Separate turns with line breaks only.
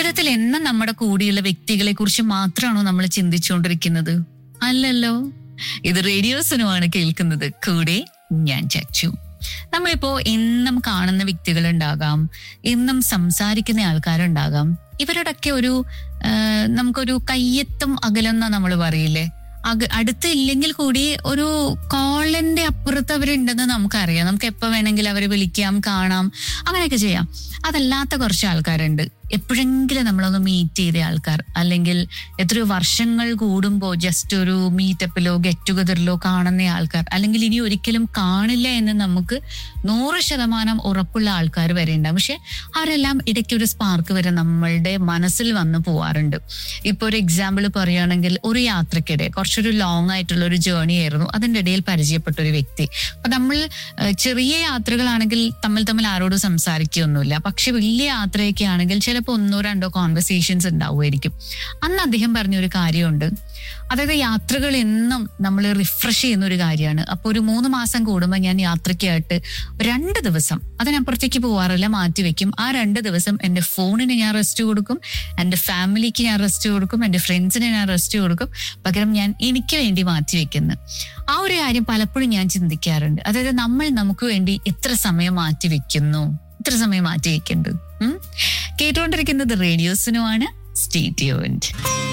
ജീവിതത്തിൽ എന്നും നമ്മുടെ കൂടെയുള്ള വ്യക്തികളെ കുറിച്ച് മാത്രമാണോ നമ്മൾ ചിന്തിച്ചുകൊണ്ടിരിക്കുന്നത് അല്ലല്ലോ ഇത് റേഡിയോസിനുമാണ് കേൾക്കുന്നത് കൂടെ ഞാൻ ചച്ചു നമ്മളിപ്പോ എന്നും കാണുന്ന വ്യക്തികളുണ്ടാകാം എന്നും സംസാരിക്കുന്ന ആൾക്കാരുണ്ടാകാം ഇവരോടൊക്കെ ഒരു ആ, നമുക്കൊരു കയ്യെത്തും അകലെന്ന നമ്മൾ പറയില്ലേ അക അടുത്ത് ഇല്ലെങ്കിൽ കൂടി ഒരു കോളിന്റെ അപ്പുറത്ത് അവരുണ്ടെന്ന് നമുക്കറിയാം നമുക്ക് എപ്പോ വേണമെങ്കിലും അവരെ വിളിക്കാം കാണാം അങ്ങനെയൊക്കെ ചെയ്യാം അതല്ലാത്ത കുറച്ച് ആൾക്കാരുണ്ട് എപ്പോഴെങ്കിലും നമ്മളൊന്ന് മീറ്റ് ചെയ്ത ആൾക്കാർ അല്ലെങ്കിൽ എത്രയോ വർഷങ്ങൾ കൂടുമ്പോൾ ജസ്റ്റ് ഒരു മീറ്റപ്പിലോ ഗെറ്റ് ടുഗദറിലോ കാണുന്ന ആൾക്കാർ അല്ലെങ്കിൽ ഇനി ഒരിക്കലും കാണില്ല എന്ന് നമുക്ക് നൂറ് ശതമാനം ഉറപ്പുള്ള ആൾക്കാർ വരെ ഉണ്ടാവും പക്ഷെ അവരെല്ലാം ഇടയ്ക്ക് ഒരു സ്പാർക്ക് വരെ നമ്മളുടെ മനസ്സിൽ വന്ന് പോവാറുണ്ട് ഇപ്പൊ ഒരു എക്സാമ്പിൾ പറയുകയാണെങ്കിൽ ഒരു യാത്രക്കിടെ കുറച്ചൊരു ലോങ് ആയിട്ടുള്ള ഒരു ജേർണി ആയിരുന്നു അതിന്റെ ഇടയിൽ പരിചയപ്പെട്ട ഒരു വ്യക്തി അപ്പൊ നമ്മൾ ഏഹ്, ചെറിയ യാത്രകളാണെങ്കിൽ തമ്മിൽ തമ്മിൽ ആരോടും സംസാരിക്കുകയൊന്നുമില്ല പക്ഷെ വലിയ യാത്രയൊക്കെ ആണെങ്കിൽ ചിലപ്പോൾ ഒന്നോ രണ്ടോ കോൺവെർസേഷൻസ് ഉണ്ടാവുമായിരിക്കും അന്ന് അദ്ദേഹം പറഞ്ഞൊരു കാര്യമുണ്ട് അതായത് യാത്രകൾ എന്നും നമ്മൾ റിഫ്രഷ് ചെയ്യുന്ന ഒരു കാര്യമാണ് അപ്പോൾ ഒരു മൂന്ന് മാസം കൂടുമ്പോൾ ഞാൻ യാത്രയ്ക്കായിട്ട് രണ്ട് ദിവസം അതിനപ്പുറത്തേക്ക് പോവാറില്ല മാറ്റി വെക്കും ആ രണ്ട് ദിവസം എൻ്റെ ഫോണിന് ഞാൻ റെസ്റ്റ് കൊടുക്കും എൻ്റെ ഫാമിലിക്ക് ഞാൻ റെസ്റ്റ് കൊടുക്കും എൻ്റെ ഫ്രണ്ട്സിന് ഞാൻ റെസ്റ്റ് കൊടുക്കും പകരം ഞാൻ എനിക്ക് വേണ്ടി മാറ്റി വെക്കുന്നു ആ ഒരു കാര്യം പലപ്പോഴും ഞാൻ ചിന്തിക്കാറുണ്ട് അതായത് നമ്മൾ നമുക്ക് വേണ്ടി എത്ര സമയം മാറ്റി വെക്കുന്നു എത്ര സമയം മാറ്റി വെക്കുന്നുണ്ട് ഉം? കേട്ടുകൊണ്ടിരിക്കുന്നത് റേഡിയോസിനുമാണ് സ്റ്റേറ്റ് യൂൻഡ്